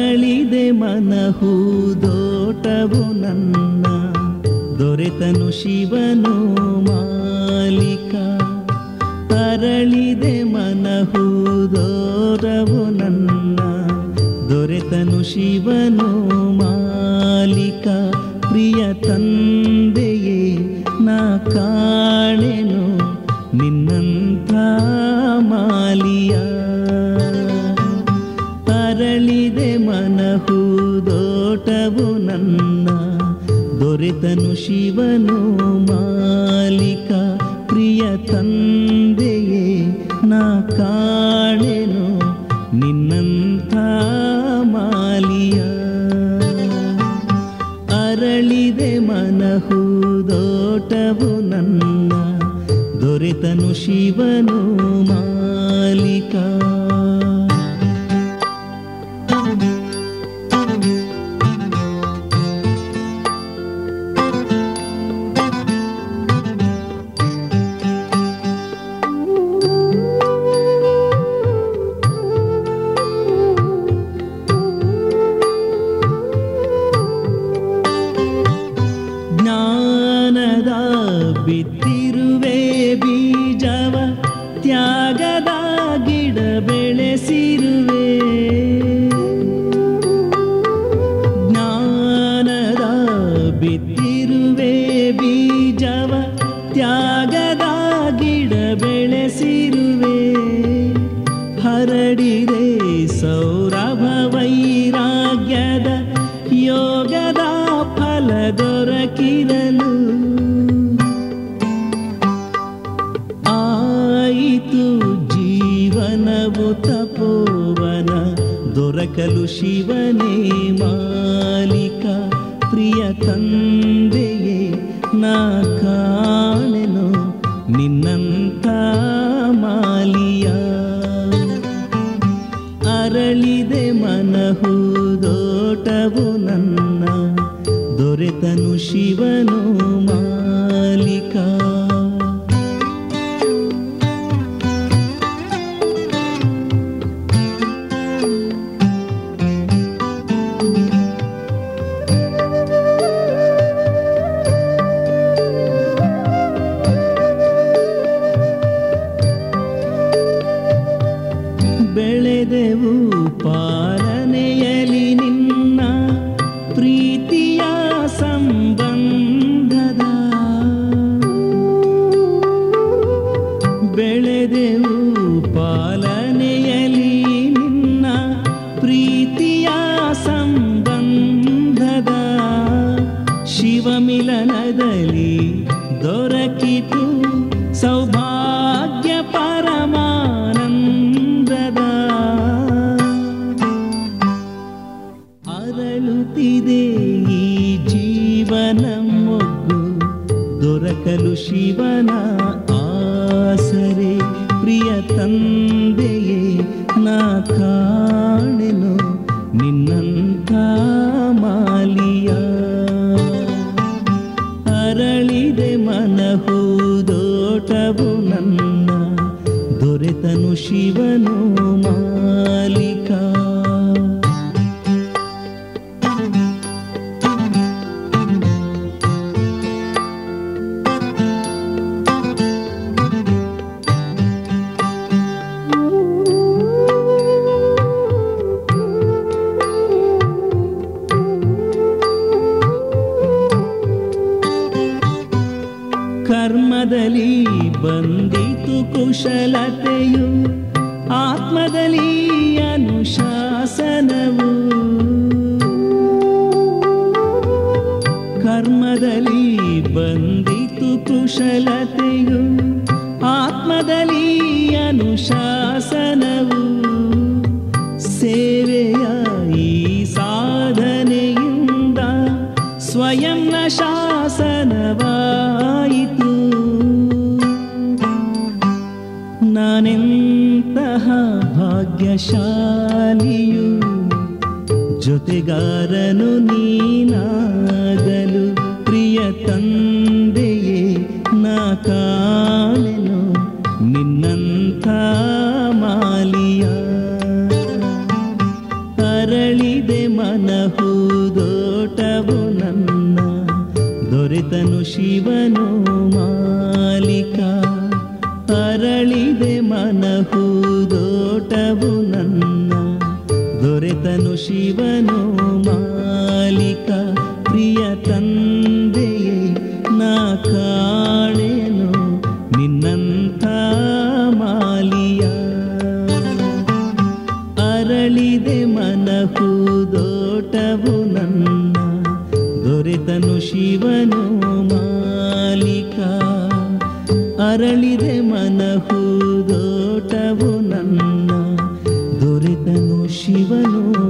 ಅರಳಿದೆ ಮನಹೂದೋಟವು ನನ್ನ ದೊರೆತನು ಶಿವನು ಮಾಲಿಕ ಅರಳಿದೆ ಮನಹೂದೋರವು ನನ್ನ ದೊರೆತನು ಶಿವನು ಮಾಲಿಕ ಪ್ರಿಯ ತಂದೆಯೇ ನಾ ಕಾಣೆನು ನಿನ್ನಂಥ ಮಾಲಿಯ ಅರಳಿದೆ ಮನಹೂದೋಟವು ನನ್ನ ದೊರೆತನು ಶಿವನು ಮಾಲಿಕ ಪ್ರಿಯ ತಂದೆಯೇ ನಾ ಕಾಣೆನು ನಿನ್ನಂಥ ಮಾಲಿಯ ಅರಳಿದೆ ಮನಹೂದೋಟವು ನನ್ನ ದೊರೆತನು ಶಿವನು ಮಾಲಿಕ ಜ್ಞಾನದ ಬಿತ್ತಿರುವೆ ಬೀಜವ ತ್ಯಾಗದ ಗಿಡ ಬೆಳೆಸಿರುವೆ ಜ್ಞಾನದ ಬಿತ್ತಿರುವೆ ಬೀಜವ ತ್ಯಾಗದ ಗಿಡ ಬೆಳೆಸಿರುವೆ ಹರಡಿದೆ ಸೌರಭ ವೈರಾಗ್ಯದ ಯೋಗದ ಫಲ ದೊರಕಿರಲು ಆಯಿತು ಜೀವನವು ತಪೋವನ ದೊರಕಲು ಶಿವನೇ ಮಾಲಿಕ ಪ್ರಿಯ ತಂದೆಯೇ ನಾ ಕಾಣೆನು ನಿನ್ನಂಥ ಮಾಲಿಯ ಅರಳಿದೆ ಮನಹೂದೋಟವು ನನ್ನ ದೊರೆತನು ಶಿವನು ಮಾಲಿಕ ಬೆಳೆದೆವು ಪಾಲನೆಯಲಿ ನಿನ್ನ ಪ್ರೀತಿಯ ಸಂಬಂಧದ ಬೆಳೆದೆವು ಪಾಲನೆಯಲಿ ನಿನ್ನ ಪ್ರೀತಿಯ ಸಂಬಂಧದ ಶಿವಮಿಲನದಲ್ಲಿ ದೊರಕಿತು ಸೌಭಾಗ್ಯ ಪರಮಾನಂದದ ಅರಳುತ್ತಿದೆ ಈ ಜೀವನ ಮೊಗ್ಗು ದೊರಕಲು ಶಿವನ ಆಸರೆ ಪ್ರಿಯ ತಂದೆಯೇ ನಾ ಕಾಣೆನು ನಿನ್ನಂಥ ಮಾಲಿಯ ಅರಳಿದೆ ಮನಹೂದೋಟವು ನನ್ನ ದೊರೆತನು ಶಿವನು ಮಾಲಿಕ ಕರ್ಮದಲ್ಲಿ ಬಂದಿತು ಕುಶಲತೆಯು ಆತ್ಮದಲ್ಲಿ ಅನುಶಾಸನವು ಕರ್ಮದಲ್ಲಿ ಬಂದಿತು ಕುಶಲತೆಯು ಆತ್ಮದಲ್ಲಿ ಅನುಶಾಸನವು ಸೇವೆಯ ಈ ಸಾಧನೆಯಿಂದ ಸ್ವಯಂ ಶಾಸನವಾಯಿತು ನಾನೆಂತಹ ಭಾಗ್ಯಶಾಲಿಯು ಜೊತೆಗಾರನು ನೀನಾಗಲು ಪ್ರಿಯ ತಂದೆಯೇ ನಾ ಕಾಣೆನು ನಿನ್ನಂಥ ಮಾಲಿಯ ಅರಳಿ ಅರಳಿದೆ ಮನಹೂದೋಟವು ನನ್ನ ದೊರೆತನು ಶಿವನು ಮಾಲಿಕ ಅರಳಿದೆ ಮನಹೂದೋಟವು ನನ್ನ ದೊರೆತನು ಶಿವನು ಮಾಲಿಕ ಪ್ರಿಯ ತಂದೆಯೇ ನಾ ಕಾಣೆನು ನಿನ್ನಂಥ ಮಾಲಿಯ ಅರಳಿದೆ ಮನಹೂದೋಟವು ನನ್ನ ದೊರೆತನು ಶಿವನು ಮಾಲಿಕ ಅರಳಿದೆ ಮನಹೂದೋಟವು ನನ್ನ ದೊರೆತನು ಶಿವನು